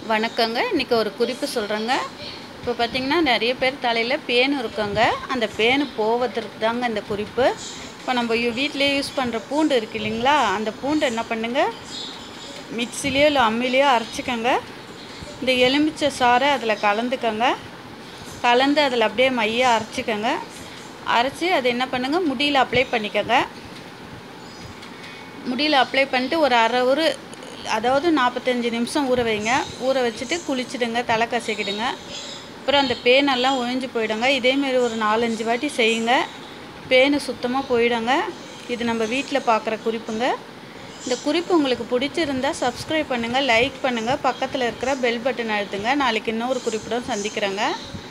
வணக்கங்க இன்றைக்கி ஒரு குறிப்பு சொல்கிறேங்க இப்போ பார்த்தீங்கன்னா நிறைய பேர் தலையில் பேன் இருக்குங்க அந்த பேனு போவதற்கு தாங்க இந்த குறிப்பு இப்போ நம்ம யூ- வீட்டிலேயே யூஸ் பண்ணுற பூண்டு இருக்கு இல்லைங்களா அந்த பூண்டு என்ன பண்ணுங்க மிக்சிலேயோ இல்லை அம்மிலேயோ அரைச்சிக்கோங்க இந்த எலுமிச்சை சாறை அதில் கலந்துக்கோங்க கலந்து அதில் அப்படியே மையாக அரைச்சிக்கோங்க அரைச்சி அதை என்ன பண்ணுங்க முடியில் அப்ளை பண்ணிக்கோங்க முடியில் அப்ளை பண்ணிட்டு ஒரு அரை ஒரு அதாவது நாற்பத்தஞ்சு நிமிஷம் ஊற வைங்க ஊற வச்சுட்டு குளிச்சிடுங்க தலை கசக்கிடுங்க அப்புறம் அந்த பேனெல்லாம் ஒழிஞ்சு போயிடுங்க இதேமாரி ஒரு நாலஞ்சு வாட்டி செய்யுங்க பேனு சுத்தமாக போயிடுங்க இது நம்ம வீட்டில் பார்க்குற குறிப்புங்க இந்த குறிப்பு உங்களுக்கு பிடிச்சிருந்தா சப்ஸ்கிரைப் பண்ணுங்கள் லைக் பண்ணுங்கள் பக்கத்தில் இருக்கிற பெல் பட்டன் அழுத்துங்க நாளைக்கு இன்னொரு குறிப்புடன் சந்திக்கிறேங்க